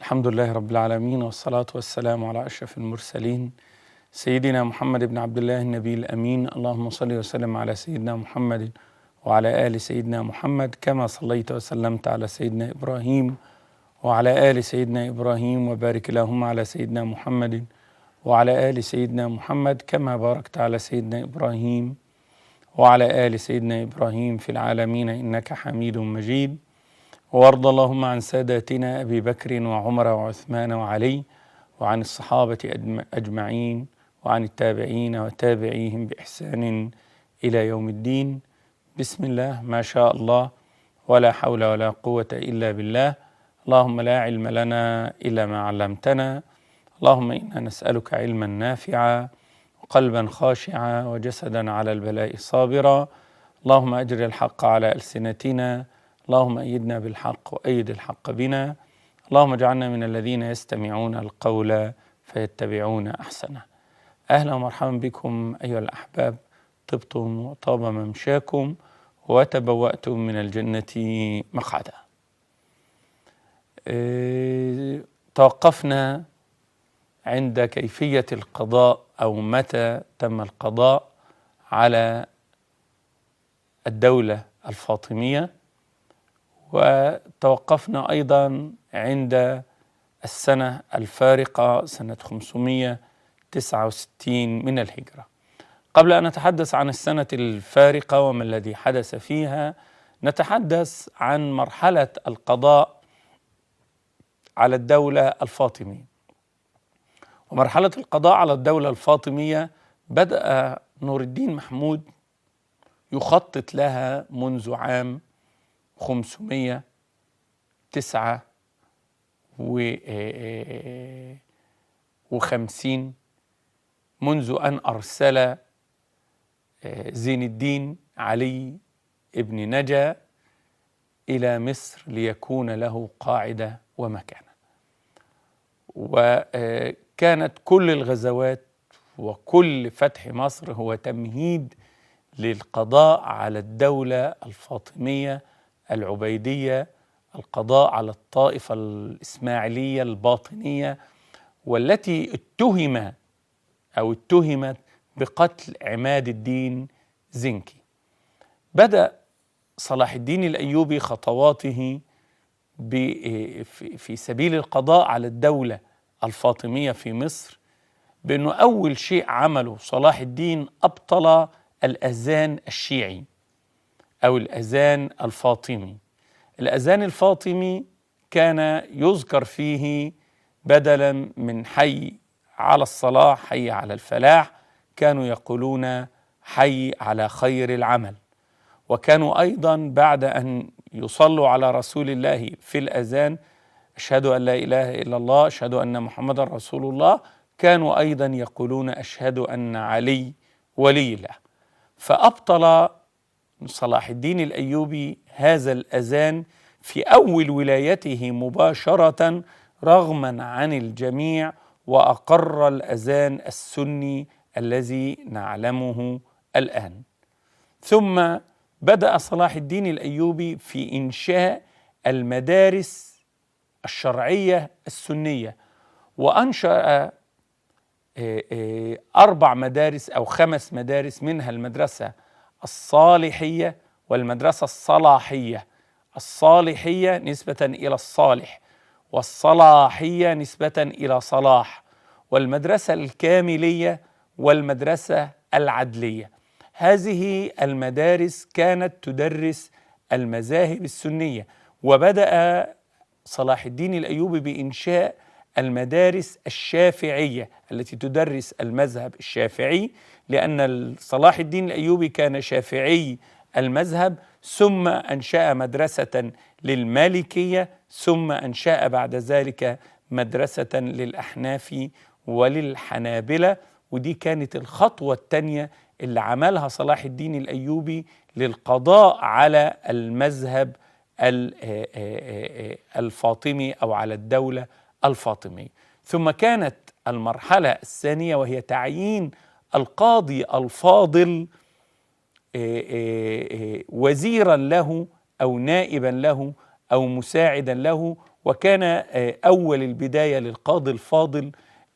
الحمد لله رب العالمين والصلاة والسلام على أشرف المرسلين سيدنا محمد بن عبد الله النبي الأمين اللهم صل وسلم على سيدنا محمد وعلى آل سيدنا محمد كما صليت وسلمت على سيدنا إبراهيم وعلى آل سيدنا إبراهيم وبارك اللهم على سيدنا محمد وعلى آل سيدنا محمد كما باركت على سيدنا إبراهيم وعلى آل سيدنا إبراهيم في العالمين إنك حميد مجيد وارض اللهم عن ساداتنا أبي بكر وعمر وعثمان وعلي وعن الصحابة أجمعين وعن التابعين وتابعيهم بإحسان إلى يوم الدين بسم الله ما شاء الله ولا حول ولا قوة إلا بالله اللهم لا علم لنا إلا ما علمتنا اللهم إنا نسألك علما نافعا وقلبا خاشعا وجسدا على البلاء صابرا اللهم أجر الحق على ألسنتنا اللهم أيدنا بالحق وأيد الحق بنا اللهم اجعلنا من الذين يستمعون القول فيتبعون أحسنه أهلا ومرحبا بكم أيها الأحباب طبتم وطاب ممشاكم وتبوأتم من الجنة مقعدا اه توقفنا عند كيفية القضاء أو متى تم القضاء على الدولة الفاطمية وتوقفنا أيضا عند السنة الفارقة سنة 569 من الهجرة قبل أن نتحدث عن السنة الفارقة وما الذي حدث فيها نتحدث عن مرحلة القضاء على الدولة الفاطمية ومرحلة القضاء على الدولة الفاطمية بدأ نور الدين محمود يخطط لها منذ عام 509 وخمسين منذ أن أرسل زين الدين علي ابن نجا إلى مصر ليكون له قاعدة ومكانة وكانت كل الغزوات وكل فتح مصر هو تمهيد للقضاء على الدولة الفاطمية العبيدية القضاء على الطائفة الإسماعيلية الباطنية والتي اتهم أو اتهمت بقتل عماد الدين زنكي بدأ صلاح الدين الأيوبي خطواته في سبيل القضاء على الدولة الفاطمية في مصر بأنه أول شيء عمله صلاح الدين أبطل الأذان الشيعي أو الأذان الفاطمي الأذان الفاطمي كان يذكر فيه بدلا من حي على الصلاة حي على الفلاح كانوا يقولون حي على خير العمل وكانوا أيضا بعد أن يصلوا على رسول الله في الأذان أشهد أن لا إله إلا الله أشهد أن محمد رسول الله كانوا أيضا يقولون أشهد أن علي ولي الله فأبطل صلاح الدين الأيوبي هذا الأذان في أول ولايته مباشرة رغما عن الجميع وأقر الأذان السني الذي نعلمه الآن ثم بدأ صلاح الدين الأيوبي في إنشاء المدارس الشرعية السنية وأنشأ أربع مدارس أو خمس مدارس منها المدرسة الصالحية والمدرسة الصلاحية الصالحية نسبة إلى الصالح والصلاحية نسبة إلى صلاح والمدرسة الكاملية والمدرسة العدلية هذه المدارس كانت تدرس المذاهب السنية وبدأ صلاح الدين الأيوبي بإنشاء المدارس الشافعية التي تدرس المذهب الشافعي لأن صلاح الدين الأيوبي كان شافعي المذهب ثم أنشأ مدرسة للمالكية ثم أنشأ بعد ذلك مدرسة للأحناف وللحنابلة ودي كانت الخطوة الثانية اللي عملها صلاح الدين الأيوبي للقضاء على المذهب الفاطمي أو على الدولة الفاطمية ثم كانت المرحلة الثانية وهي تعيين القاضي الفاضل وزيرا له او نائبا له او مساعدا له وكان آه، أول البداية للقاضي الفاضل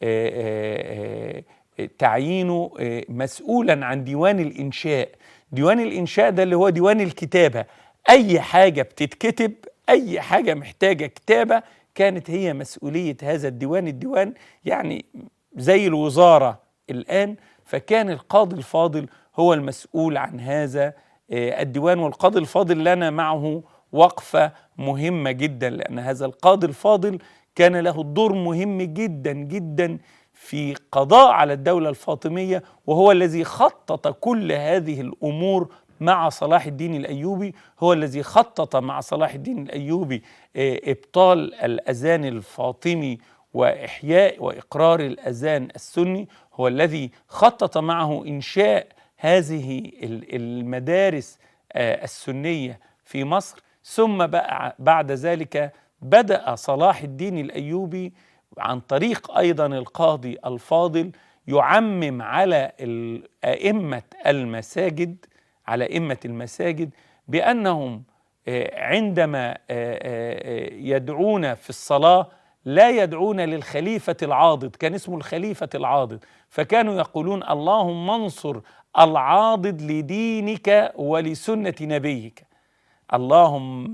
آه، آه، تعيينه مسؤولا عن ديوان الإنشاء ديوان الإنشاء ده اللي هو ديوان الكتابة أي حاجة بتتكتب أي حاجة محتاجة كتابة كانت هي مسؤولية هذا الديوان الديوان يعني زي الوزارة الآن فكان القاضي الفاضل هو المسؤول عن هذا الديوان والقاضي الفاضل لنا معه وقفة مهمة جدا لأن هذا القاضي الفاضل كان له دور مهم جدا جدا في قضاء على الدولة الفاطمية وهو الذي خطط كل هذه الأمور مع صلاح الدين الأيوبي هو الذي خطط مع صلاح الدين الأيوبي آه، إبطال الأذان الفاطمي وإحياء وإقرار الأذان السني هو الذي خطط معه إنشاء هذه المدارس آه، السنية في مصر ثم بقى بعد ذلك بدأ صلاح الدين الأيوبي عن طريق أيضا القاضي الفاضل يعمم على أئمة المساجد على أئمة المساجد بأنهم آه، عندما آه، آه، يدعون في الصلاة لا يدعون للخليفة العاضد كان اسمه الخليفة العاضد فكانوا يقولون اللهم انصر العاضد لدينك ولسنة نبيك اللهم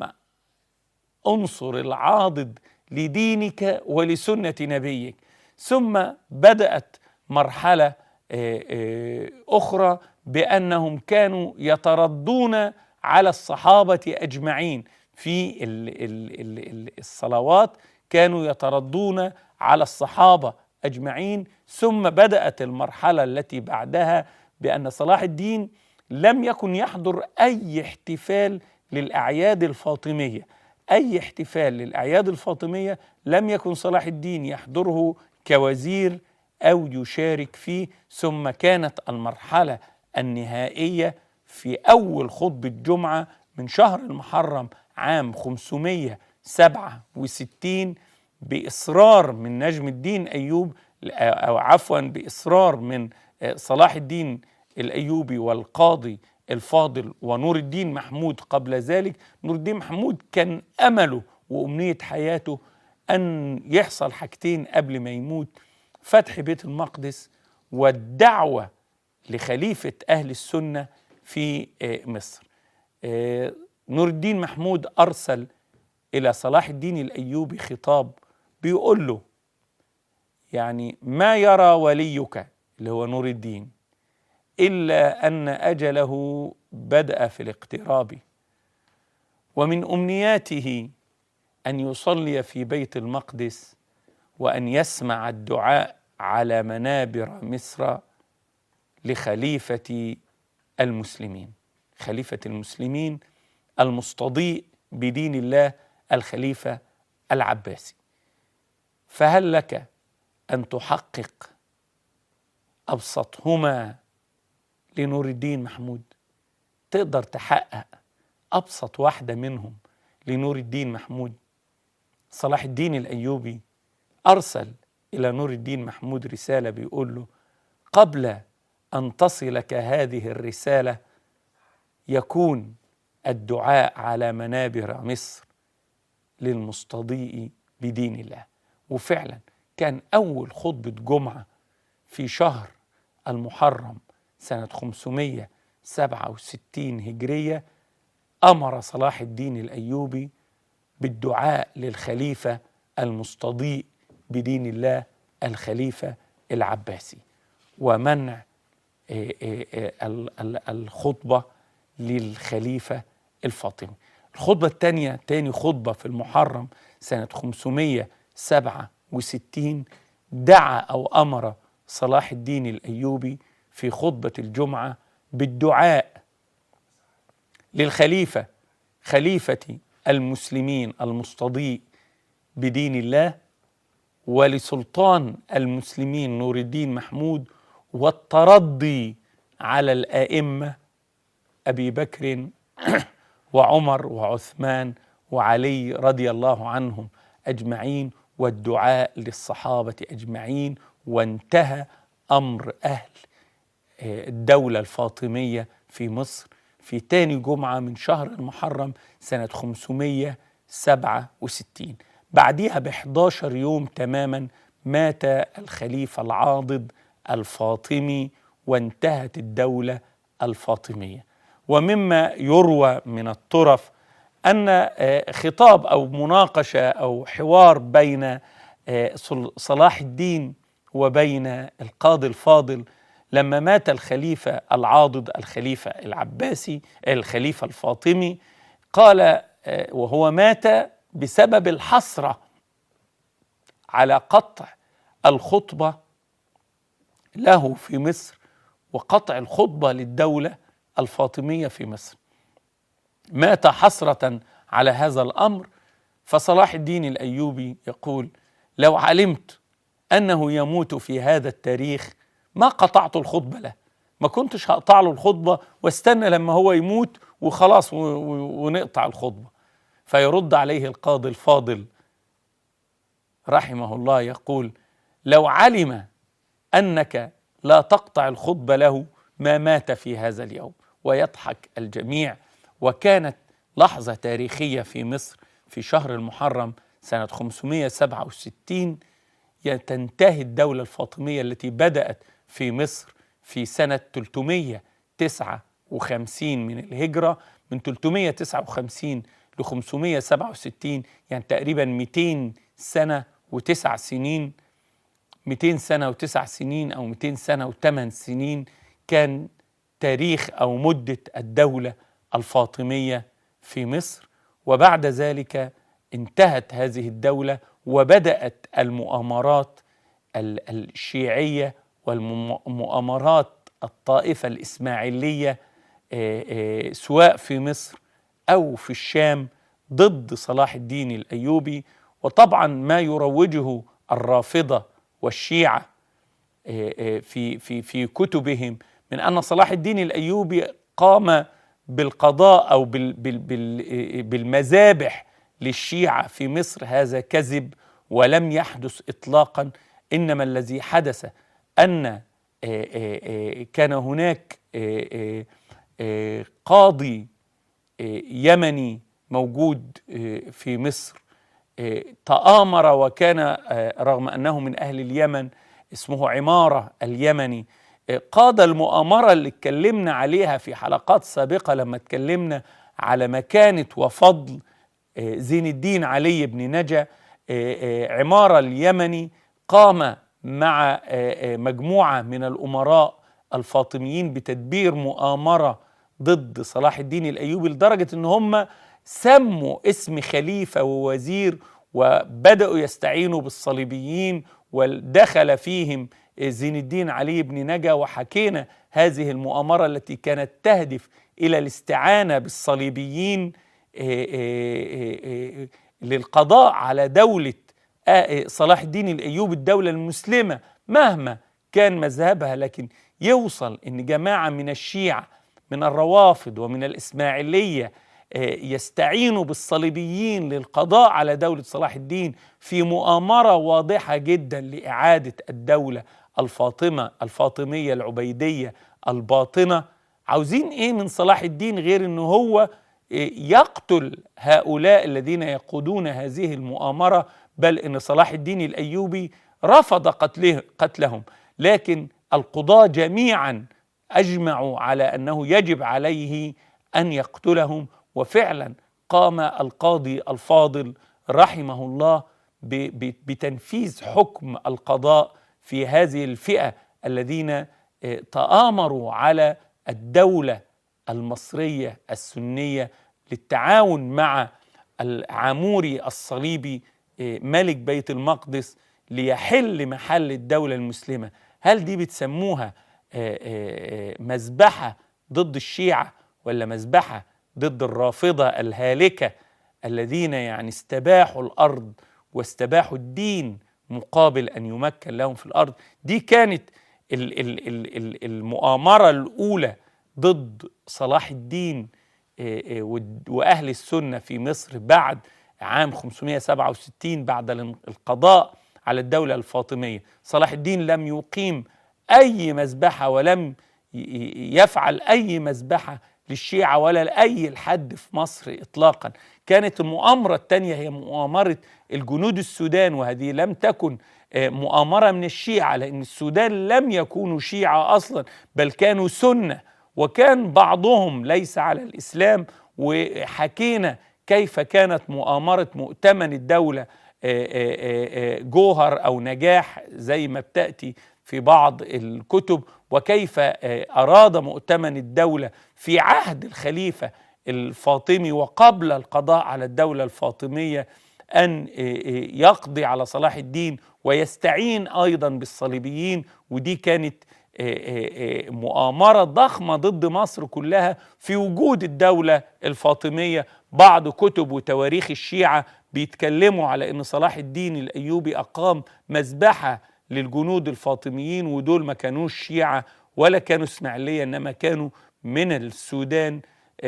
انصر العاضد لدينك ولسنة نبيك ثم بدأت مرحلة آه، آه، أخرى بأنهم كانوا يتردون على الصحابة أجمعين في الصلوات كانوا يتردون على الصحابة أجمعين ثم بدأت المرحلة التي بعدها بأن صلاح الدين لم يكن يحضر أي احتفال للأعياد الفاطمية أي احتفال للأعياد الفاطمية لم يكن صلاح الدين يحضره كوزير أو يشارك فيه ثم كانت المرحلة النهائية في أول خطبة جمعة من شهر المحرم عام 567 بإصرار من نجم الدين أيوب أو عفوا بإصرار من صلاح الدين الأيوبي والقاضي الفاضل ونور الدين محمود قبل ذلك نور الدين محمود كان أمله وأمنية حياته أن يحصل حاجتين قبل ما يموت فتح بيت المقدس والدعوة لخليفة أهل السنة في آه، مصر آه، نور الدين محمود أرسل إلى صلاح الدين الأيوبي خطاب بيقول له يعني ما يرى وليك اللي هو نور الدين إلا أن أجله بدأ في الاقتراب ومن أمنياته أن يصلي في بيت المقدس وأن يسمع الدعاء على منابر مصر لخليفة المسلمين خليفة المسلمين المستضيء بدين الله الخليفة العباسي فهل لك أن تحقق أبسطهما لنور الدين محمود تقدر تحقق أبسط واحدة منهم لنور الدين محمود صلاح الدين الأيوبي أرسل إلى نور الدين محمود رسالة بيقول له قبل أن تصلك هذه الرسالة يكون الدعاء على منابر مصر للمستضيء بدين الله وفعلا كان أول خطبة جمعة في شهر المحرم سنة 567 هجرية أمر صلاح الدين الأيوبي بالدعاء للخليفة المستضيء بدين الله الخليفة العباسي ومنع آه، آه، آه، الخطبة للخليفة الفاطمي الخطبة الثانية تاني خطبة في المحرم سنة 567 دعا أو أمر صلاح الدين الأيوبي في خطبة الجمعة بالدعاء للخليفة خليفة المسلمين المستضيء بدين الله ولسلطان المسلمين نور الدين محمود والترضي على الائمه ابي بكر وعمر وعثمان وعلي رضي الله عنهم اجمعين والدعاء للصحابه اجمعين وانتهى امر اهل الدولة الفاطمية في مصر في تاني جمعة من شهر المحرم سنة 567 بعديها ب 11 يوم تماما مات الخليفة العاضد الفاطمي وانتهت الدولة الفاطمية ومما يروى من الطرف أن آه، خطاب أو مناقشة أو حوار بين آه، صلاح الدين وبين القاضي الفاضل لما مات الخليفة العاضد الخليفة العباسي الخليفة الفاطمي قال آه، وهو مات بسبب الحسرة على قطع الخطبة له في مصر وقطع الخطبة للدولة الفاطمية في مصر مات حسرة على هذا الأمر فصلاح الدين الأيوبي يقول لو علمت أنه يموت في هذا التاريخ ما قطعت الخطبة له ما كنتش هقطع له الخطبة واستنى لما هو يموت وخلاص ونقطع الخطبة فيرد عليه القاضي الفاضل رحمه الله يقول لو علم أنك لا تقطع الخطبة له ما مات في هذا اليوم ويضحك الجميع وكانت لحظة تاريخية في مصر في شهر المحرم سنة 567 تنتهي الدولة الفاطمية التي بدأت في مصر في سنة 359 من الهجرة من 359 ل 567 يعني تقريبا 200 سنة وتسع سنين 200 سنة وتسع سنين أو 200 سنة وثمان سنين كان تاريخ أو مدة الدولة الفاطمية في مصر وبعد ذلك انتهت هذه الدولة وبدأت المؤامرات الشيعية والمؤامرات الطائفة الإسماعيلية آه، آه، سواء في مصر أو في الشام ضد صلاح الدين الأيوبي وطبعا ما يروجه الرافضة والشيعة آه، في في في كتبهم من أن صلاح الدين الأيوبي قام بالقضاء أو بالمذابح للشيعة في مصر هذا كذب ولم يحدث إطلاقا إنما الذي حدث أن آه، آه، آه، كان هناك قاضي يمني موجود في مصر تآمر وكان رغم أنه من أهل اليمن اسمه عمارة اليمني قاد المؤامرة اللي اتكلمنا عليها في حلقات سابقة لما اتكلمنا على مكانة وفضل زين الدين علي بن نجا عمارة اليمني قام مع مجموعة من الأمراء الفاطميين بتدبير مؤامرة ضد صلاح الدين الأيوبي لدرجة أن هم سموا اسم خليفة ووزير وبدأوا يستعينوا بالصليبيين ودخل فيهم زين الدين علي بن نجا وحكينا هذه المؤامرة التي كانت تهدف إلى الاستعانة بالصليبيين آه، آه، آه، للقضاء على دولة صلاح الدين الأيوبي الدولة المسلمة مهما كان مذهبها لكن يوصل إن جماعة من الشيعة من الروافض ومن الإسماعيلية يستعينوا بالصليبيين للقضاء على دولة صلاح الدين في مؤامرة واضحة جدا لإعادة الدولة الفاطمة الفاطمية العبيدية الباطنة عاوزين إيه من صلاح الدين غير إنه هو يقتل هؤلاء الذين يقودون هذه المؤامرة بل إن صلاح الدين الأيوبي رفض قتله قتلهم لكن القضاة جميعا أجمعوا على أنه يجب عليه أن يقتلهم وفعلا قام القاضي الفاضل رحمه الله بتنفيذ حكم القضاء في هذه الفئة الذين آه، تآمروا على الدولة المصرية السنية للتعاون مع العاموري الصليبي آه، ملك بيت المقدس ليحل محل الدولة المسلمة هل دي بتسموها آه، آه، مذبحة ضد الشيعة ولا مذبحة ضد الرافضة الهالكة الذين يعني استباحوا الأرض واستباحوا الدين مقابل أن يمكن لهم في الأرض دي كانت المؤامرة الأولى ضد صلاح الدين آه، آه، واهل السنه في مصر بعد عام 567 بعد القضاء على الدوله الفاطميه صلاح الدين لم يقيم اي مذبحه ولم يفعل اي مذبحه للشيعة ولا لأي حد في مصر إطلاقا كانت المؤامرة الثانية هي مؤامرة الجنود السودان وهذه لم تكن آه، مؤامرة من الشيعة لأن السودان لم يكونوا شيعة أصلا بل كانوا سنة وكان بعضهم ليس على الإسلام وحكينا كيف كانت مؤامرة مؤتمن الدولة آه، آه، جوهر أو نجاح زي ما بتأتي في بعض الكتب وكيف أراد مؤتمن الدولة في عهد الخليفة الفاطمي وقبل القضاء على الدولة الفاطمية أن يقضي على صلاح الدين ويستعين أيضا بالصليبيين ودي كانت مؤامرة ضخمة ضد مصر كلها في وجود الدولة الفاطمية بعض كتب وتواريخ الشيعة بيتكلموا على أن صلاح الدين الأيوبي أقام مذبحة للجنود الفاطميين ودول ما كانوش شيعة ولا كانوا اسماعيلية إنما كانوا من السودان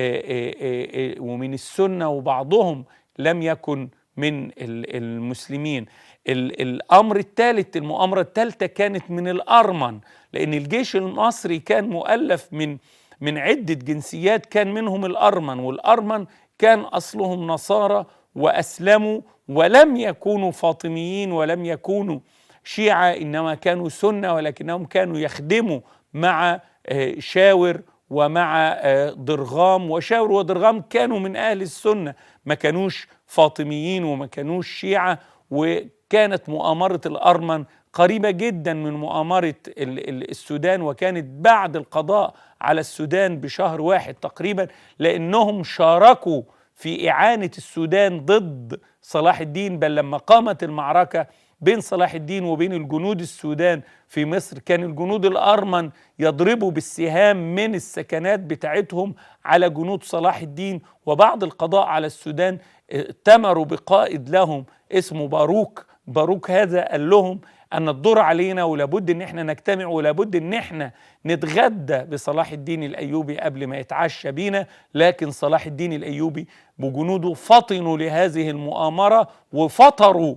ومن السنة وبعضهم لم يكن من المسلمين الامر الثالث المؤامره الثالثه كانت من الارمن لان الجيش المصري كان مؤلف من من عده جنسيات كان منهم الارمن والارمن كان اصلهم نصارى واسلموا ولم يكونوا فاطميين ولم يكونوا شيعه انما كانوا سنه ولكنهم كانوا يخدموا مع آه، شاور ومع آه، ضرغام وشاور وضرغام كانوا من اهل السنه ما كانوش فاطميين وما كانوش شيعه وكانت مؤامره الارمن قريبه جدا من مؤامره السودان وكانت بعد القضاء على السودان بشهر واحد تقريبا لانهم شاركوا في اعانه السودان ضد صلاح الدين بل لما قامت المعركه بين صلاح الدين وبين الجنود السودان في مصر كان الجنود الأرمن يضربوا بالسهام من السكنات بتاعتهم على جنود صلاح الدين وبعد القضاء على السودان ائتمروا بقائد لهم اسمه باروك باروك هذا قال لهم ان الدور علينا ولابد ان احنا نجتمع ولابد ان احنا نتغدى بصلاح الدين الايوبي قبل ما يتعشى بينا لكن صلاح الدين الايوبي بجنوده فطنوا لهذه المؤامره وفطروا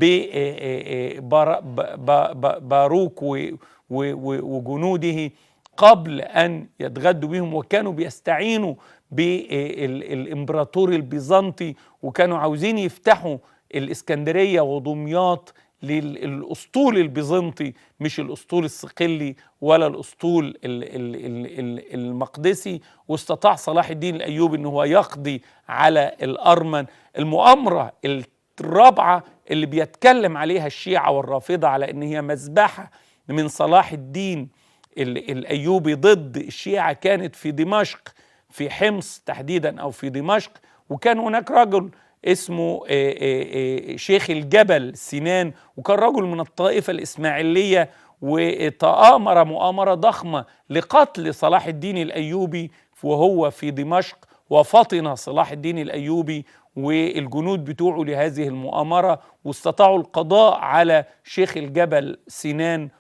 بباروك وجنوده قبل أن يتغدوا بهم وكانوا بيستعينوا بالإمبراطور البيزنطي وكانوا عاوزين يفتحوا الإسكندرية ودمياط للأسطول البيزنطي مش الأسطول الصقلي ولا الأسطول المقدسي واستطاع صلاح الدين الأيوبي أنه يقضي على الأرمن المؤامرة الرابعة اللي بيتكلم عليها الشيعة والرافضة على ان هي مذبحة من صلاح الدين الايوبي ضد الشيعة كانت في دمشق في حمص تحديدا او في دمشق وكان هناك رجل اسمه شيخ الجبل سنان وكان رجل من الطائفة الإسماعيلية وتآمر مؤامرة ضخمة لقتل صلاح الدين الأيوبي وهو في دمشق وفطن صلاح الدين الأيوبي والجنود بتوعه لهذه المؤامرة واستطاعوا القضاء على شيخ الجبل سنان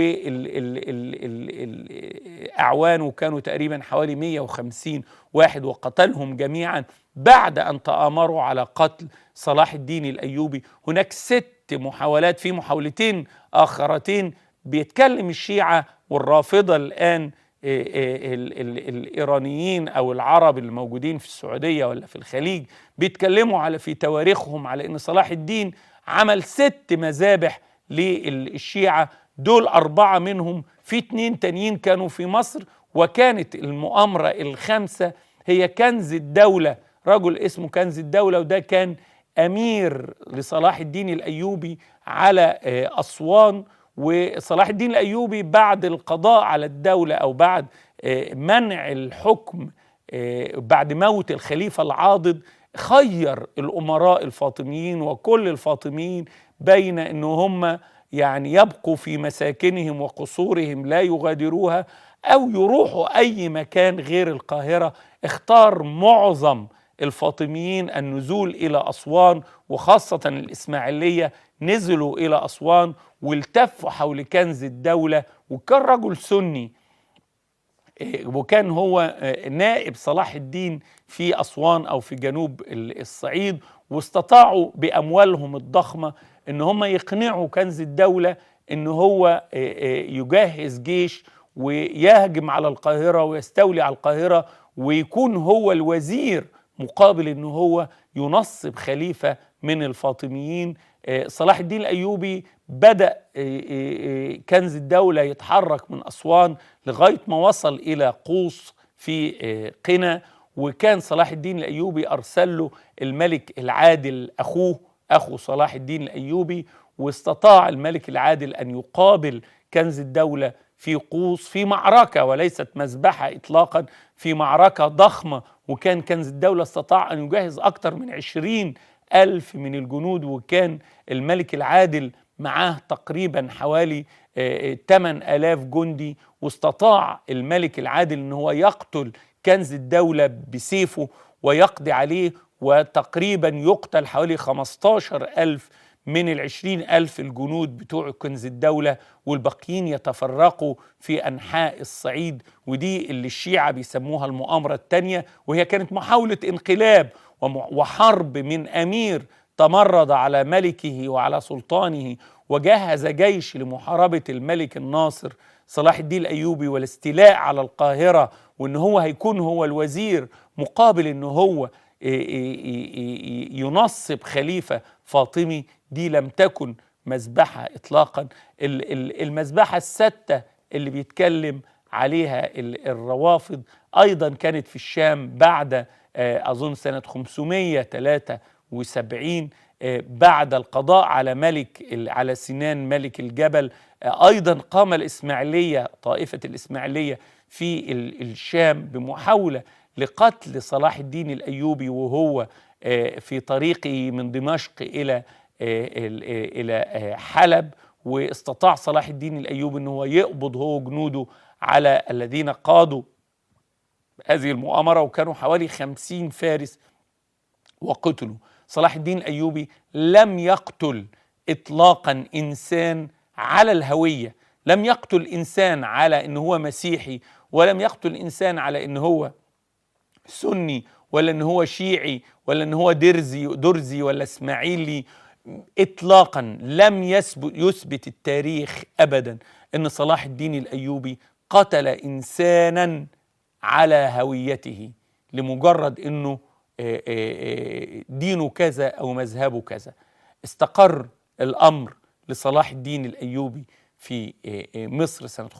والأعوان كانوا تقريبا حوالي 150 واحد وقتلهم جميعا بعد أن تآمروا على قتل صلاح الدين الأيوبي هناك ست محاولات في محاولتين آخرتين بيتكلم الشيعة والرافضة الآن إيه، إيه، الايرانيين او العرب اللي موجودين في السعوديه ولا في الخليج بيتكلموا على في تواريخهم على ان صلاح الدين عمل ست مذابح للشيعه دول اربعه منهم في اتنين تانيين كانوا في مصر وكانت المؤامره الخامسه هي كنز الدوله رجل اسمه كنز الدوله وده كان امير لصلاح الدين الايوبي على آه، اسوان وصلاح الدين الايوبي بعد القضاء على الدوله او بعد آه، منع الحكم آه، بعد موت الخليفه العاضد خير الامراء الفاطميين وكل الفاطميين بين ان هم يعني يبقوا في مساكنهم وقصورهم لا يغادروها او يروحوا اي مكان غير القاهره اختار معظم الفاطميين النزول الى اسوان وخاصه الاسماعيليه نزلوا الى اسوان والتفوا حول كنز الدوله وكان رجل سني إيه، وكان هو آه، نائب صلاح الدين في اسوان او في جنوب الصعيد واستطاعوا باموالهم الضخمه ان هم يقنعوا كنز الدوله ان هو آه، آه، يجهز جيش ويهجم على القاهره ويستولي على القاهره ويكون هو الوزير مقابل ان هو ينصب خليفه من الفاطميين آه، صلاح الدين الايوبي بدا آه، آه، كنز الدوله يتحرك من اسوان لغايه ما وصل الى قوس في قنا وكان صلاح الدين الايوبي ارسل له الملك العادل اخوه اخو صلاح الدين الايوبي واستطاع الملك العادل ان يقابل كنز الدوله في قوس في معركه وليست مذبحه اطلاقا في معركه ضخمه وكان كنز الدوله استطاع ان يجهز اكثر من عشرين ألف من الجنود وكان الملك العادل معاه تقريبا حوالي 8000 جندي واستطاع الملك العادل ان هو يقتل كنز الدولة بسيفه ويقضي عليه وتقريبا يقتل حوالي 15 ألف من العشرين ألف الجنود بتوع كنز الدولة والباقيين يتفرقوا في أنحاء الصعيد ودي اللي الشيعة بيسموها المؤامرة الثانية وهي كانت محاولة انقلاب وحرب من امير تمرد على ملكه وعلى سلطانه وجهز جيش لمحاربه الملك الناصر صلاح الدين الايوبي والاستيلاء على القاهره وان هو هيكون هو الوزير مقابل ان هو ينصب خليفه فاطمي دي لم تكن مذبحه اطلاقا المذبحه السته اللي بيتكلم عليها الروافض ايضا كانت في الشام بعد آه، أظن سنة 573 آه، بعد القضاء على ملك على سنان ملك الجبل آه، أيضا قام الإسماعيلية طائفة الإسماعيلية في الشام بمحاولة لقتل صلاح الدين الأيوبي وهو في طريقه من دمشق إلى إلى حلب واستطاع صلاح الدين الأيوبي أنه يقبض هو جنوده على الذين قادوا هذه المؤامرة وكانوا حوالي خمسين فارس وقتلوا صلاح الدين الأيوبي لم يقتل إطلاقا إنسان على الهوية لم يقتل إنسان على أنه هو مسيحي ولم يقتل إنسان على أنه هو سني ولا أنه هو شيعي ولا أنه هو درزي درزي ولا إسماعيلي إطلاقا لم يثبت, يثبت التاريخ أبدا أن صلاح الدين الأيوبي قتل إنسانا على هويته لمجرد انه آه، آه، آه، دينه كذا او مذهبه كذا استقر الامر لصلاح الدين الايوبي في مصر سنه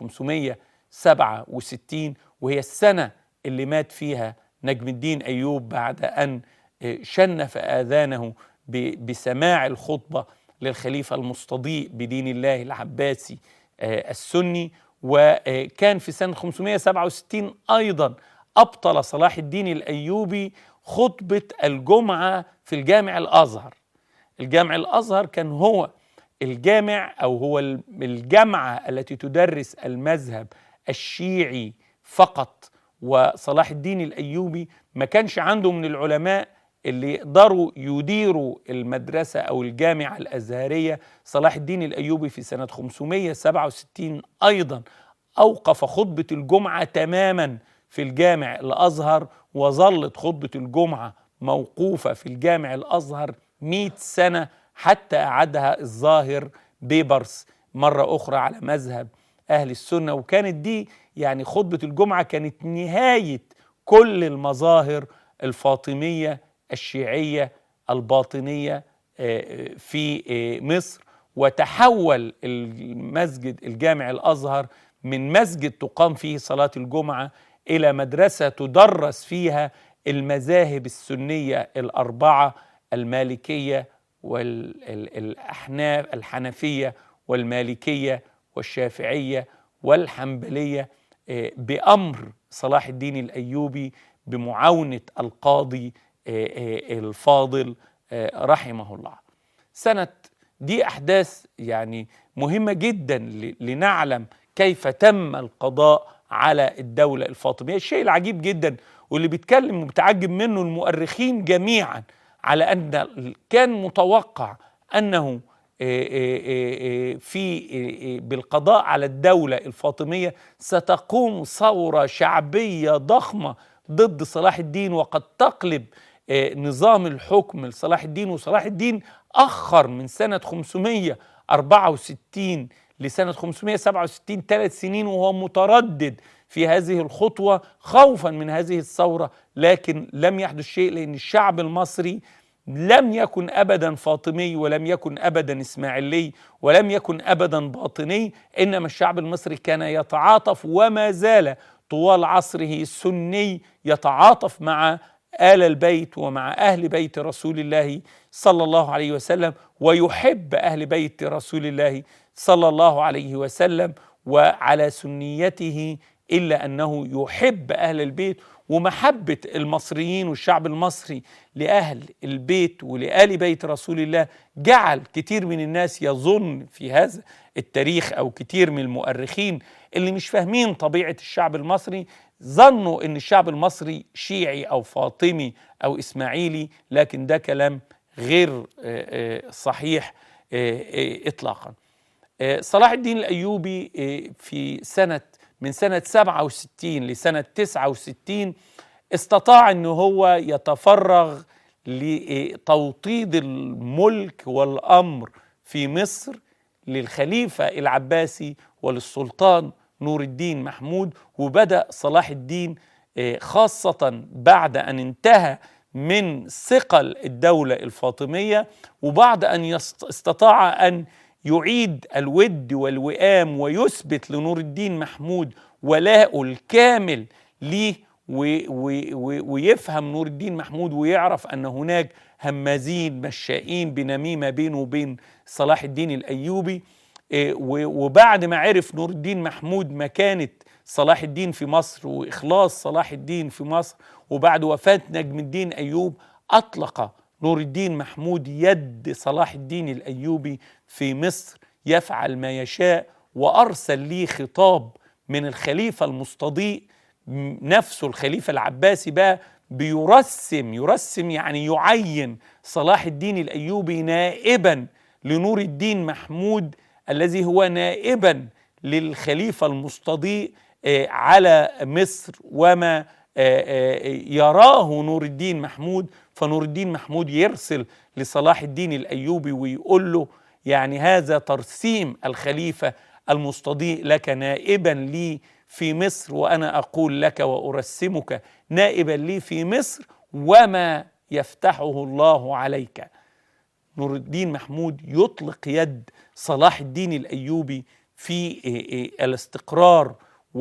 567 وهي السنه اللي مات فيها نجم الدين ايوب بعد ان شنف اذانه بسماع الخطبه للخليفه المستضيء بدين الله العباسي السني وكان في سنة 567 أيضا أبطل صلاح الدين الأيوبي خطبة الجمعة في الجامع الأزهر الجامع الأزهر كان هو الجامع أو هو الجامعة التي تدرس المذهب الشيعي فقط وصلاح الدين الأيوبي ما كانش عنده من العلماء اللي يقدروا يديروا المدرسة أو الجامعة الأزهرية صلاح الدين الأيوبي في سنة 567 أيضا أوقف خطبة الجمعة تماما في الجامع الأزهر وظلت خطبة الجمعة موقوفة في الجامع الأزهر مئة سنة حتى أعادها الظاهر بيبرس مرة أخرى على مذهب أهل السنة وكانت دي يعني خطبة الجمعة كانت نهاية كل المظاهر الفاطمية الشيعيه الباطنيه آه، في آه، مصر وتحول المسجد الجامع الازهر من مسجد تقام فيه صلاه الجمعه الى مدرسه تدرس فيها المذاهب السنيه الاربعه المالكيه والاحناف الحنفيه والمالكيه والشافعيه والحنبليه آه، بامر صلاح الدين الايوبي بمعاونه القاضي آه، آه، الفاضل آه، رحمه الله سنة دي أحداث يعني مهمة جدا لنعلم كيف تم القضاء على الدولة الفاطمية الشيء العجيب جدا واللي بيتكلم وبتعجب منه المؤرخين جميعا على أن كان متوقع أنه في بالقضاء على الدولة الفاطمية ستقوم ثورة شعبية ضخمة ضد صلاح الدين وقد تقلب آه، نظام الحكم لصلاح الدين وصلاح الدين أخر من سنة 564 لسنة 567 ثلاث سنين وهو متردد في هذه الخطوة خوفا من هذه الثورة لكن لم يحدث شيء لأن الشعب المصري لم يكن ابدا فاطمي ولم يكن ابدا اسماعيلي ولم يكن ابدا باطني انما الشعب المصري كان يتعاطف وما زال طوال عصره السني يتعاطف مع آل البيت ومع أهل بيت رسول الله صلى الله عليه وسلم ويحب أهل بيت رسول الله صلى الله عليه وسلم وعلى سنيته إلا أنه يحب أهل البيت ومحبة المصريين والشعب المصري لأهل البيت ولآل بيت رسول الله جعل كتير من الناس يظن في هذا التاريخ أو كتير من المؤرخين اللي مش فاهمين طبيعة الشعب المصري ظنوا ان الشعب المصري شيعي او فاطمي او اسماعيلي لكن ده كلام غير صحيح اطلاقا صلاح الدين الايوبي في سنه من سنه 67 لسنه 69 استطاع ان هو يتفرغ لتوطيد الملك والامر في مصر للخليفه العباسي وللسلطان نور الدين محمود وبدأ صلاح الدين خاصة بعد أن انتهى من ثقل الدولة الفاطمية وبعد أن استطاع أن يعيد الود والوئام ويثبت لنور الدين محمود ولاءه الكامل ليه ويفهم نور الدين محمود ويعرف أن هناك همازين مشائين بنميمة بينه وبين صلاح الدين الأيوبي وبعد ما عرف نور الدين محمود مكانة صلاح الدين في مصر وإخلاص صلاح الدين في مصر وبعد وفاة نجم الدين أيوب أطلق نور الدين محمود يد صلاح الدين الأيوبي في مصر يفعل ما يشاء وأرسل لي خطاب من الخليفة المستضيء نفسه الخليفة العباسي بقى بيرسم يرسم يعني يعين صلاح الدين الأيوبي نائبا لنور الدين محمود الذي هو نائبا للخليفة المستضيء على مصر وما يراه نور الدين محمود فنور الدين محمود يرسل لصلاح الدين الأيوبي ويقول له يعني هذا ترسيم الخليفة المستضيء لك نائبا لي في مصر وأنا أقول لك وأرسمك نائبا لي في مصر وما يفتحه الله عليك نور الدين محمود يطلق يد صلاح الدين الايوبي في الاستقرار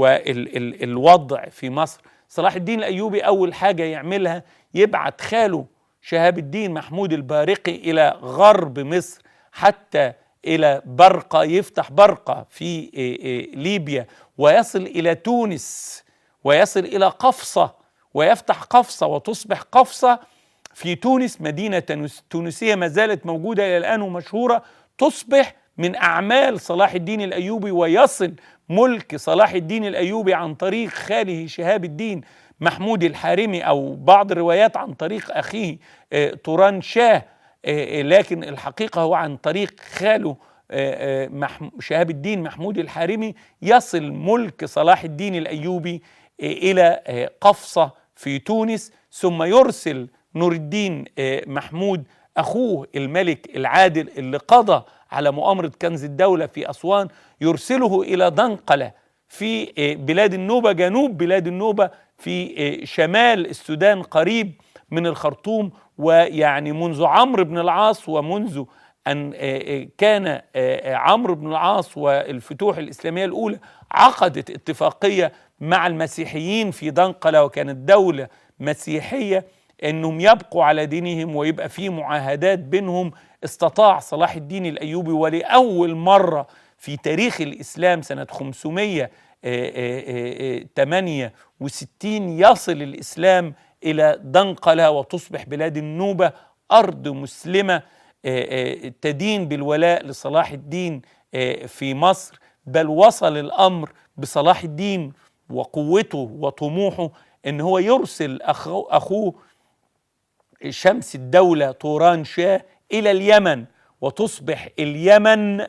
والوضع في مصر صلاح الدين الايوبي اول حاجه يعملها يبعت خاله شهاب الدين محمود البارقي الى غرب مصر حتى الى برقه يفتح برقه في ليبيا ويصل الى تونس ويصل الى قفصه ويفتح قفصه وتصبح قفصه في تونس مدينة تونسية ما زالت موجودة إلى الآن ومشهورة تصبح من أعمال صلاح الدين الأيوبي ويصل ملك صلاح الدين الأيوبي عن طريق خاله شهاب الدين محمود الحارمي أو بعض الروايات عن طريق أخيه توران شاه لكن الحقيقة هو عن طريق خاله شهاب الدين محمود الحارمي يصل ملك صلاح الدين الأيوبي إلى قفصة في تونس ثم يرسل نور الدين محمود اخوه الملك العادل اللي قضى على مؤامره كنز الدوله في اسوان يرسله الى دنقله في بلاد النوبه جنوب بلاد النوبه في شمال السودان قريب من الخرطوم ويعني منذ عمرو بن العاص ومنذ ان كان عمرو بن العاص والفتوح الاسلاميه الاولى عقدت اتفاقيه مع المسيحيين في دنقله وكانت دوله مسيحيه انهم يبقوا على دينهم ويبقى في معاهدات بينهم استطاع صلاح الدين الايوبي ولاول مره في تاريخ الاسلام سنه 568 يصل الاسلام الى دنقله وتصبح بلاد النوبه ارض مسلمه تدين بالولاء لصلاح الدين في مصر بل وصل الامر بصلاح الدين وقوته وطموحه ان هو يرسل اخوه شمس الدولة طوران شاه إلى اليمن وتصبح اليمن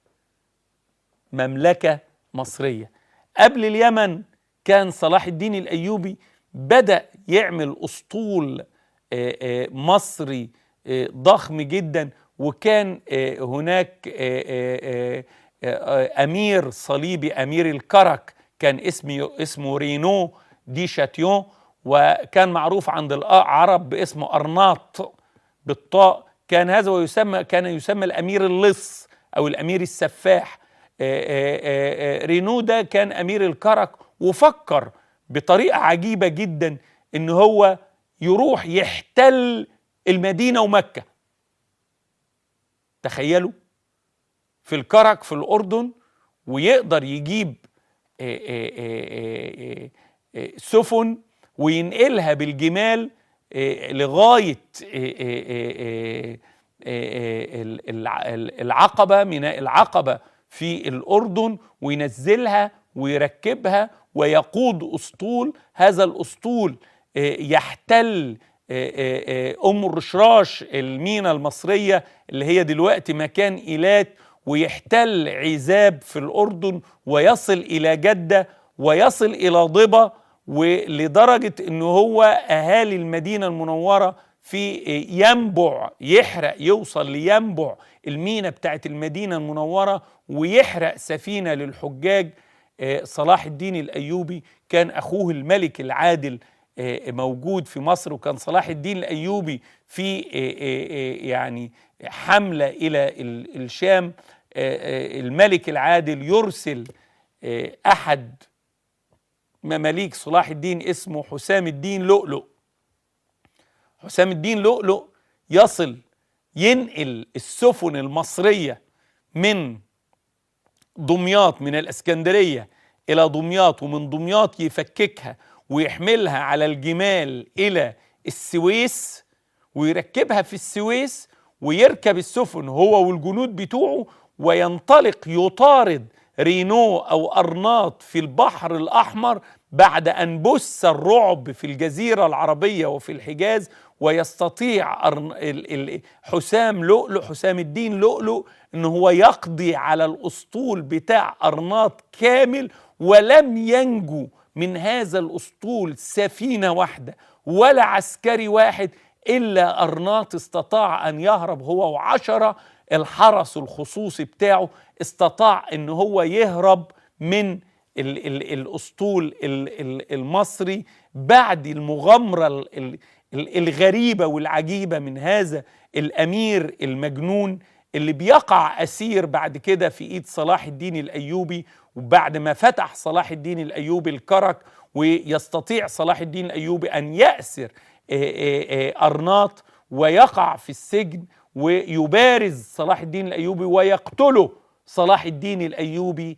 مملكة مصرية قبل اليمن كان صلاح الدين الأيوبي بدأ يعمل أسطول مصري ضخم جدا وكان هناك أمير صليبي أمير الكرك كان اسمه اسمه رينو دي شاتيون وكان معروف عند العرب باسمه أرناط بالطاء كان هذا ويسمى كان يسمى الأمير اللص أو الأمير السفاح رينو ده كان أمير الكرك وفكر بطريقة عجيبة جدا إن هو يروح يحتل المدينة ومكة تخيلوا في الكرك في الأردن ويقدر يجيب سفن وينقلها بالجمال لغاية العقبة ميناء العقبة في الأردن وينزلها ويركبها ويقود أسطول هذا الأسطول يحتل أم الرشراش المينا المصرية اللي هي دلوقتي مكان إيلات ويحتل عزاب في الأردن ويصل إلى جدة ويصل إلى ضبا ولدرجة أنه هو أهالي المدينة المنورة في ينبع يحرق يوصل لينبع المينا بتاعت المدينة المنورة ويحرق سفينة للحجاج صلاح الدين الأيوبي كان أخوه الملك العادل موجود في مصر وكان صلاح الدين الأيوبي في يعني حملة إلى الشام الملك العادل يرسل أحد مماليك صلاح الدين اسمه حسام الدين لؤلؤ حسام الدين لؤلؤ يصل ينقل السفن المصرية من دمياط من الاسكندريه الى دمياط ومن دمياط يفككها ويحملها على الجمال الى السويس ويركبها في السويس ويركب السفن هو والجنود بتوعه وينطلق يطارد رينو او ارناط في البحر الاحمر بعد ان بث الرعب في الجزيره العربيه وفي الحجاز ويستطيع حسام لؤلؤ حسام الدين لؤلؤ ان هو يقضي على الاسطول بتاع ارناط كامل ولم ينجو من هذا الاسطول سفينه واحده ولا عسكري واحد الا ارناط استطاع ان يهرب هو وعشره الحرس الخصوصي بتاعه استطاع ان هو يهرب من ال ال الاسطول ال المصري بعد المغامره الغريبه والعجيبه من هذا الامير المجنون اللي بيقع اسير بعد كده في ايد صلاح الدين الايوبي وبعد ما فتح صلاح الدين الايوبي الكرك ويستطيع صلاح الدين الايوبي ان ياسر ارناط ويقع في السجن ويبارز صلاح الدين الايوبي ويقتله صلاح الدين الايوبي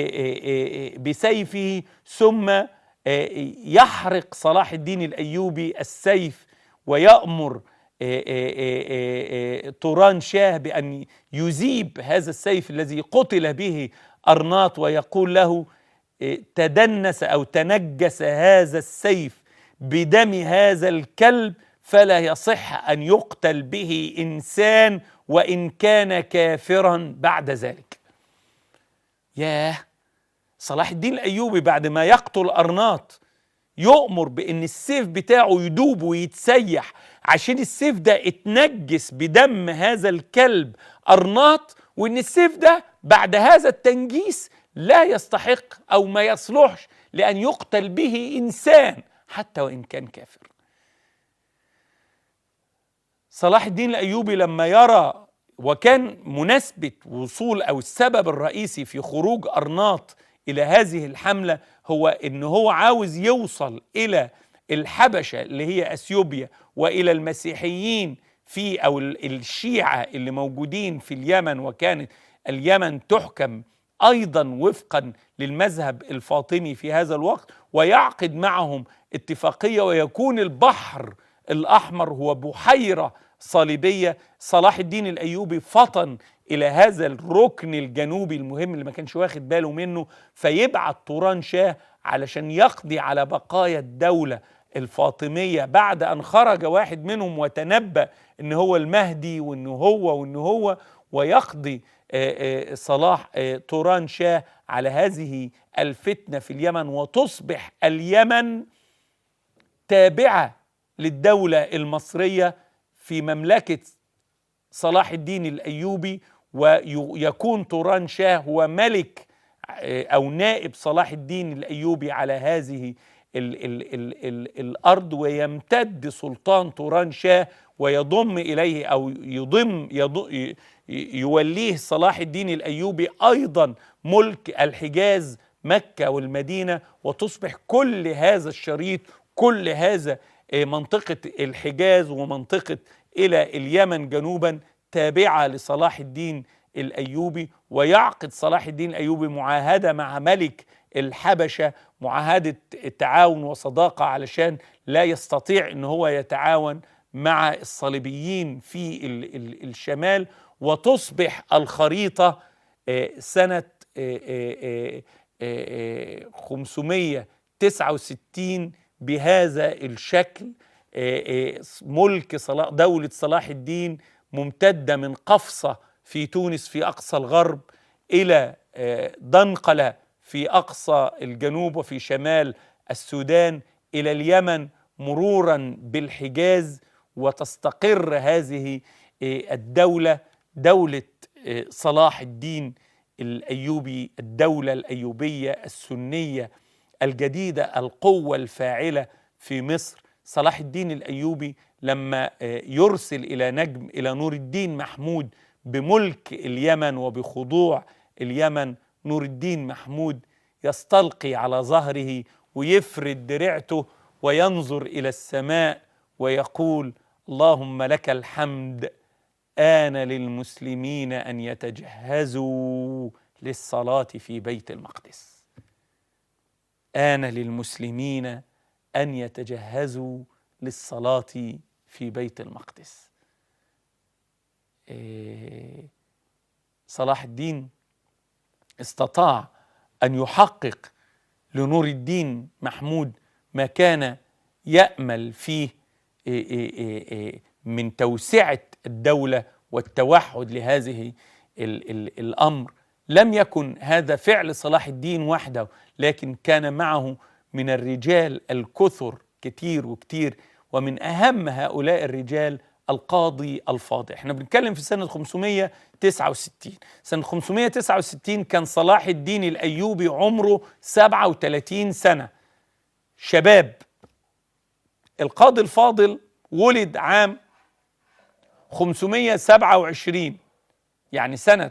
بسيفه ثم يحرق صلاح الدين الايوبي السيف ويامر طوران شاه بان يذيب هذا السيف الذي قتل به ارناط ويقول له تدنس او تنجس هذا السيف بدم هذا الكلب فلا يصح ان يقتل به انسان وان كان كافرا بعد ذلك ياه صلاح الدين الايوبي بعد ما يقتل ارناط يؤمر بان السيف بتاعه يدوب ويتسيح عشان السيف ده اتنجس بدم هذا الكلب ارناط وان السيف ده بعد هذا التنجيس لا يستحق او ما يصلحش لان يقتل به انسان حتى وان كان كافر صلاح الدين الايوبي لما يرى وكان مناسبه وصول او السبب الرئيسي في خروج ارناط الى هذه الحمله هو ان هو عاوز يوصل الى الحبشه اللي هي اثيوبيا والى المسيحيين في او الشيعه اللي موجودين في اليمن وكانت اليمن تحكم ايضا وفقا للمذهب الفاطمي في هذا الوقت ويعقد معهم اتفاقيه ويكون البحر الاحمر هو بحيره صليبيه صلاح الدين الايوبي فطن الى هذا الركن الجنوبي المهم اللي ما كانش واخد باله منه فيبعت طوران شاه علشان يقضي على بقايا الدوله الفاطميه بعد ان خرج واحد منهم وتنبأ ان هو المهدي وان هو وان هو ويقضي صلاح طوران شاه على هذه الفتنه في اليمن وتصبح اليمن تابعه للدوله المصريه في مملكه صلاح الدين الايوبي ويكون طوران شاه هو ملك او نائب صلاح الدين الايوبي على هذه ال ال ال ال الارض ويمتد سلطان طوران شاه ويضم اليه او يضم يوليه صلاح الدين الايوبي ايضا ملك الحجاز مكه والمدينه وتصبح كل هذا الشريط كل هذا آه، منطقه الحجاز ومنطقه الى اليمن جنوبا تابعه لصلاح الدين الايوبي ويعقد صلاح الدين الايوبي معاهده مع ملك الحبشه معاهده تعاون وصداقه علشان لا يستطيع ان هو يتعاون مع الصليبيين في الشمال وتصبح الخريطه آه، سنه 569 آه، بهذا الشكل ملك صلاح دولة صلاح الدين ممتدة من قفصة في تونس في أقصى الغرب إلى آه، دنقلة في أقصى الجنوب وفي شمال السودان إلى اليمن مرورا بالحجاز وتستقر هذه آه، الدولة دولة آه، صلاح الدين الأيوبي الدولة الأيوبية السنية الجديدة القوة الفاعلة في مصر صلاح الدين الأيوبي لما يرسل إلى نجم إلى نور الدين محمود بملك اليمن وبخضوع اليمن نور الدين محمود يستلقي على ظهره ويفرد درعته وينظر الى السماء ويقول اللهم لك الحمد آن للمسلمين أن يتجهزوا للصلاة في بيت المقدس آن للمسلمين أن يتجهزوا للصلاة في بيت المقدس إيه، صلاح الدين استطاع ان يحقق لنور الدين محمود ما كان يامل فيه إيه، إيه، من توسعه الدوله والتوحد لهذه الامر لم يكن هذا فعل صلاح الدين وحده لكن كان معه من الرجال الكثر كتير وكتير ومن اهم هؤلاء الرجال القاضي الفاضل احنا بنتكلم في سنة 569 سنة 569 كان صلاح الدين الأيوبي عمره 37 سنة شباب القاضي الفاضل ولد عام 527 يعني سنة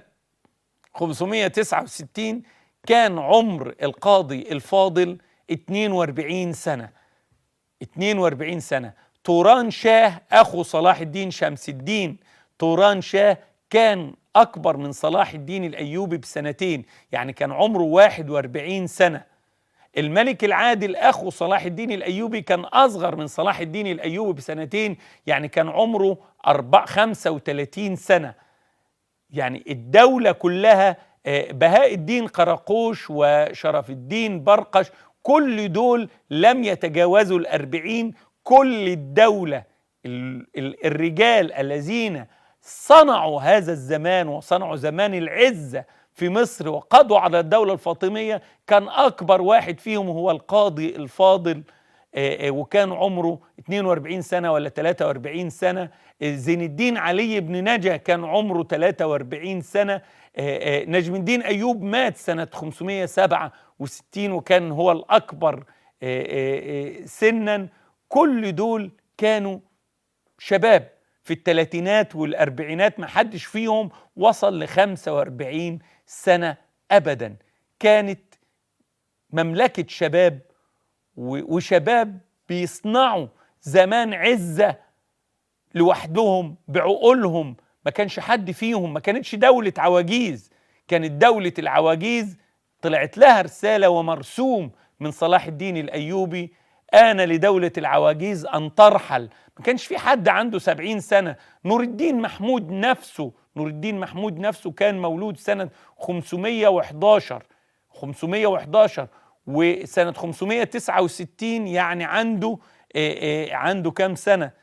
569 كان عمر القاضي الفاضل 42 سنة 42 سنة توران شاه أخو صلاح الدين شمس الدين توران شاه كان أكبر من صلاح الدين الأيوبي بسنتين يعني كان عمره 41 سنة الملك العادل أخو صلاح الدين الأيوبي كان أصغر من صلاح الدين الأيوبي بسنتين يعني كان عمره 35 سنة يعني الدولة كلها آه، بهاء الدين قراقوش وشرف الدين برقش كل دول لم يتجاوزوا الأربعين كل الدولة الرجال الذين صنعوا هذا الزمان وصنعوا زمان العزة في مصر وقضوا على الدولة الفاطمية كان أكبر واحد فيهم هو القاضي الفاضل وكان عمره 42 سنة ولا 43 سنة زين الدين علي بن نجا كان عمره 43 سنة نجم الدين أيوب مات سنة 567 وكان هو الأكبر سنا كل دول كانوا شباب في الثلاثينات والأربعينات ما حدش فيهم وصل ل 45 سنة أبدا كانت مملكة شباب وشباب بيصنعوا زمان عزة لوحدهم بعقولهم ما كانش حد فيهم ما كانتش دولة عواجيز كانت دولة العواجيز طلعت لها رسالة ومرسوم من صلاح الدين الأيوبي آن لدولة العواجيز أن ترحل ما كانش في حد عنده سبعين سنة نور الدين محمود نفسه نور الدين محمود نفسه كان مولود سنة 511 511 وسنة 569 يعني عنده عنده كام سنة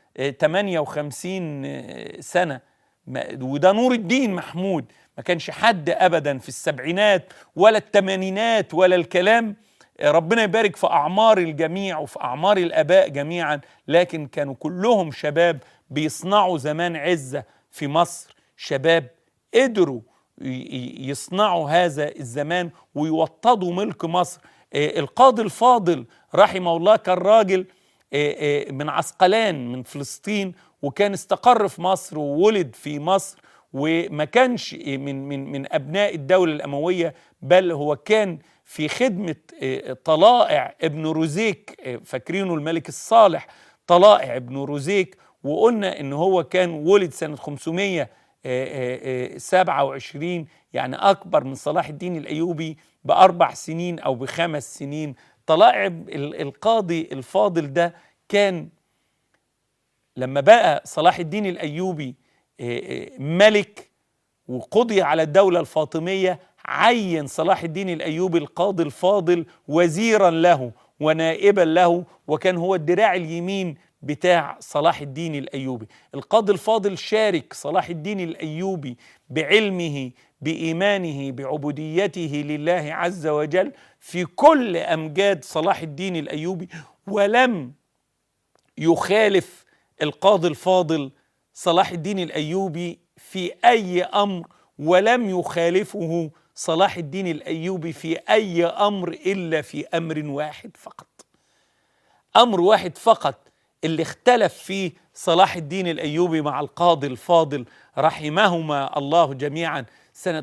58 سنة وده نور الدين محمود ما كانش حد أبدا في السبعينات ولا الثمانينات ولا الكلام ربنا يبارك في أعمار الجميع وفي أعمار الآباء جميعا لكن كانوا كلهم شباب بيصنعوا زمان عزة في مصر شباب قدروا يصنعوا هذا الزمان ويوطدوا ملك مصر القاضي الفاضل رحمه الله كان راجل من عسقلان من فلسطين وكان استقر في مصر وولد في مصر وما كانش من من من ابناء الدوله الامويه بل هو كان في خدمه طلائع ابن روزيك فاكرينه الملك الصالح طلائع ابن روزيك وقلنا ان هو كان ولد سنه 527 يعني اكبر من صلاح الدين الايوبي باربع سنين او بخمس سنين طلائع القاضي الفاضل ده كان لما بقى صلاح الدين الايوبي ملك وقضي على الدوله الفاطميه عين صلاح الدين الايوبي القاضي الفاضل وزيرا له ونائبا له وكان هو الدراع اليمين بتاع صلاح الدين الايوبي القاضي الفاضل شارك صلاح الدين الايوبي بعلمه بايمانه بعبوديته لله عز وجل في كل امجاد صلاح الدين الايوبي ولم يخالف القاضي الفاضل صلاح الدين الايوبي في اي امر ولم يخالفه صلاح الدين الايوبي في اي امر الا في امر واحد فقط امر واحد فقط اللي اختلف فيه صلاح الدين الايوبي مع القاضي الفاضل رحمهما الله جميعا سنه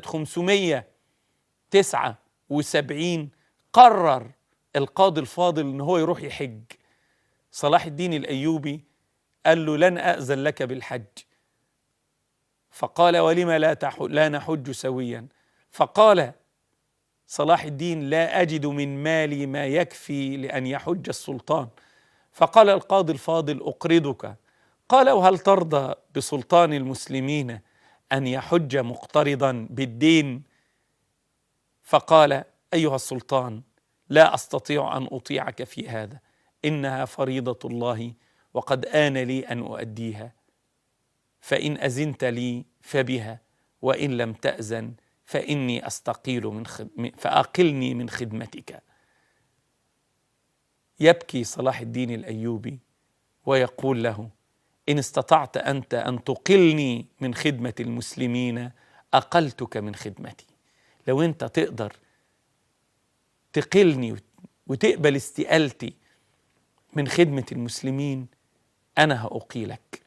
579 قرر القاضي الفاضل ان هو يروح يحج صلاح الدين الايوبي قال له لن اذن لك بالحج فقال ولم لا لا نحج سويا فقال صلاح الدين لا اجد من مالي ما يكفي لان يحج السلطان فقال القاضي الفاضل اقرضك قال وهل ترضى بسلطان المسلمين ان يحج مقترضا بالدين فقال ايها السلطان لا استطيع ان اطيعك في هذا انها فريضه الله وقد آن لي أن أؤديها فإن أذنت لي فبها وإن لم تأذن فإني أستقيل من خدم فأقلني من خدمتك يبكي صلاح الدين الأيوبي ويقول له إن استطعت أنت أن تقلني من خدمة المسلمين أقلتك من خدمتي لو أنت تقدر تقلني وتقبل استقالتي من خدمة المسلمين أنا هأقيلك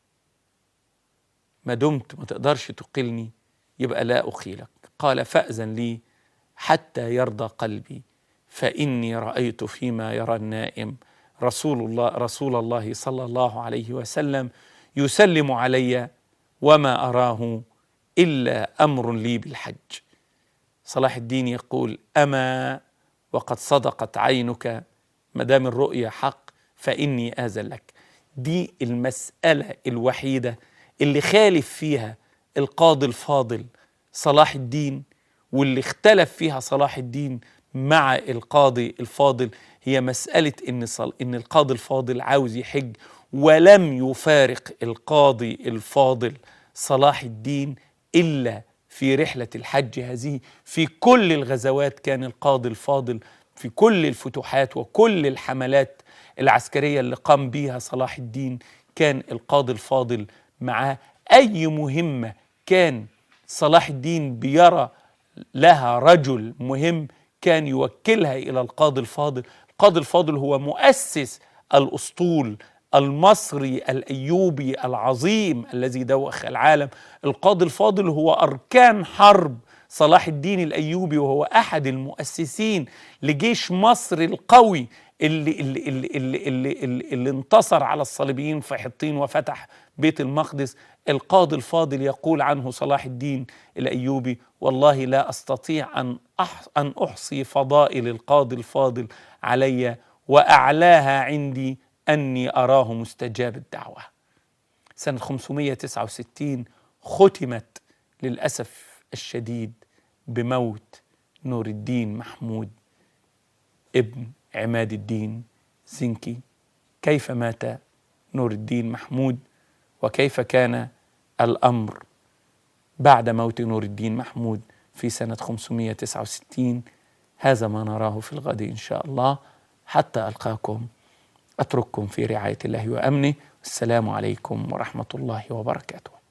ما دمت ما تقدرش تقلني يبقى لا أقيلك قال فأذن لي حتى يرضى قلبي فإني رأيت فيما يرى النائم رسول الله رسول الله صلى الله عليه وسلم يسلم علي وما أراه إلا أمر لي بالحج صلاح الدين يقول أما وقد صدقت عينك ما دام الرؤيا حق فإني آذن لك دي المسألة الوحيدة اللي خالف فيها القاضي الفاضل صلاح الدين واللي اختلف فيها صلاح الدين مع القاضي الفاضل هي مسألة إن, صل... إن القاضي الفاضل عاوز يحج ولم يفارق القاضي الفاضل صلاح الدين إلا في رحلة الحج هذه في كل الغزوات كان القاضي الفاضل في كل الفتوحات وكل الحملات العسكرية اللي قام بيها صلاح الدين كان القاضي الفاضل معاه أي مهمة كان صلاح الدين بيرى لها رجل مهم كان يوكلها إلى القاضي الفاضل القاضي الفاضل هو مؤسس الأسطول المصري الأيوبي العظيم الذي دوخ العالم القاضي الفاضل هو أركان حرب صلاح الدين الأيوبي وهو أحد المؤسسين لجيش مصر القوي اللي اللي اللي اللي, اللي, اللي, اللي انتصر على الصليبيين في حطين وفتح بيت المقدس القاضي الفاضل يقول عنه صلاح الدين الايوبي والله لا استطيع ان ان احصي فضائل القاضي الفاضل علي واعلاها عندي اني اراه مستجاب الدعوه. سنه 569 ختمت للاسف الشديد بموت نور الدين محمود ابن عماد الدين زنكي كيف مات نور الدين محمود وكيف كان الامر بعد موت نور الدين محمود في سنه 569 هذا ما نراه في الغد ان شاء الله حتى القاكم اترككم في رعايه الله وامنه السلام عليكم ورحمه الله وبركاته